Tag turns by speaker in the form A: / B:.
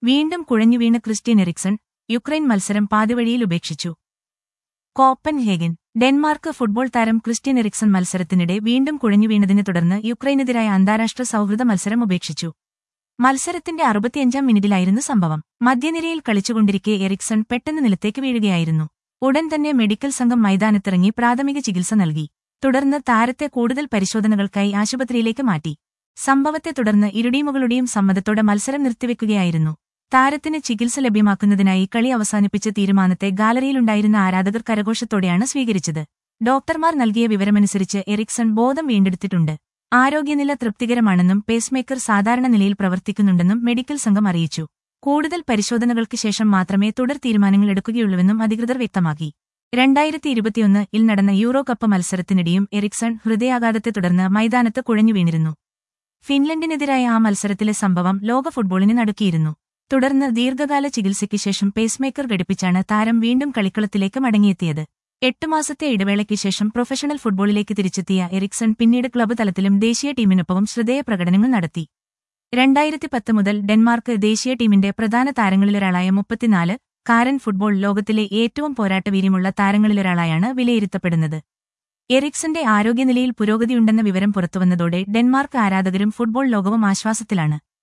A: വീണ്ടും കുഴഞ്ഞുവീണ് Christian Ericsson Ukraine മത്സരം പാതിവഴിയിൽ ഉപേക്ഷിച്ചു കോപ്പൻഹേഗൻ ഡെൻമാർക്ക് ഫുട്ബോൾ താരം ക്രിസ്റ്റ്യൻ എറിക്സൺ മത്സരത്തിനിടെ വീണ്ടും കുഴഞ്ഞുവീണതിനെ തുടർന്ന് യുക്രൈനെതിരായ അന്താരാഷ്ട്ര സൗഹൃദ മത്സരം ഉപേക്ഷിച്ചു മത്സരത്തിന്റെ അറുപത്തിയഞ്ചാം മിനിറ്റിലായിരുന്നു സംഭവം മധ്യനിരയിൽ കളിച്ചുകൊണ്ടിരിക്കെ എറിക്സൺ പെട്ടെന്ന് നിലത്തേക്ക് വീഴുകയായിരുന്നു ഉടൻ തന്നെ മെഡിക്കൽ സംഘം മൈതാനത്തിറങ്ങി പ്രാഥമിക ചികിത്സ നൽകി തുടർന്ന് താരത്തെ കൂടുതൽ പരിശോധനകൾക്കായി ആശുപത്രിയിലേക്ക് മാറ്റി സംഭവത്തെ തുടർന്ന് ഇരു ടീമുകളുടെയും സമ്മതത്തോടെ മത്സരം നിർത്തിവെക്കുകയായിരുന്നു താരത്തിന് ചികിത്സ ലഭ്യമാക്കുന്നതിനായി കളി അവസാനിപ്പിച്ച തീരുമാനത്തെ ഗാലറിയിലുണ്ടായിരുന്ന ആരാധകർ കരഘോഷത്തോടെയാണ് സ്വീകരിച്ചത് ഡോക്ടർമാർ നൽകിയ വിവരമനുസരിച്ച് എറിക്സൺ ബോധം വീണ്ടെടുത്തിട്ടുണ്ട് ആരോഗ്യനില തൃപ്തികരമാണെന്നും പേസ്മേക്കർ സാധാരണ നിലയിൽ പ്രവർത്തിക്കുന്നുണ്ടെന്നും മെഡിക്കൽ സംഘം അറിയിച്ചു കൂടുതൽ പരിശോധനകൾക്ക് ശേഷം മാത്രമേ തുടർ തീരുമാനങ്ങൾ എടുക്കുകയുള്ളൂവെന്നും അധികൃതർ വ്യക്തമാക്കി രണ്ടായിരത്തി ഇരുപത്തിയൊന്ന് ഇൽ നടന്ന യൂറോ കപ്പ് മത്സരത്തിനിടെയും എറിക്സൺ ഹൃദയാഘാതത്തെ തുടർന്ന് മൈതാനത്ത് കുഴഞ്ഞു വീണിരുന്നു ഫിൻലൻഡിനെതിരായ ആ മത്സരത്തിലെ സംഭവം ലോക ഫുട്ബോളിനെ നടുക്കിയിരുന്നു തുടർന്ന് ദീർഘകാല ചികിത്സയ്ക്ക് ശേഷം പേസ്മേക്കർ ഘടിപ്പിച്ചാണ് താരം വീണ്ടും കളിക്കളത്തിലേക്ക് മടങ്ങിയെത്തിയത് എട്ട് മാസത്തെ ഇടവേളയ്ക്ക് ശേഷം പ്രൊഫഷണൽ ഫുട്ബോളിലേക്ക് തിരിച്ചെത്തിയ എറിക്സൺ പിന്നീട് ക്ലബ്ബ് തലത്തിലും ദേശീയ ടീമിനൊപ്പവും ശ്രദ്ധേയ പ്രകടനങ്ങൾ നടത്തി രണ്ടായിരത്തി പത്ത് മുതൽ ഡെൻമാർക്ക് ദേശീയ ടീമിന്റെ പ്രധാന താരങ്ങളിലൊരാളായ മുപ്പത്തിനാല് കാരൻ ഫുട്ബോൾ ലോകത്തിലെ ഏറ്റവും പോരാട്ടവീര്യമുള്ള താരങ്ങളിലൊരാളായാണ് വിലയിരുത്തപ്പെടുന്നത് എറിക്സന്റെ ആരോഗ്യനിലയിൽ പുരോഗതിയുണ്ടെന്ന വിവരം പുറത്തുവന്നതോടെ ഡെൻമാർക്ക് ആരാധകരും ഫുട്ബോൾ ലോകവും ആശ്വാസത്തിലാണ്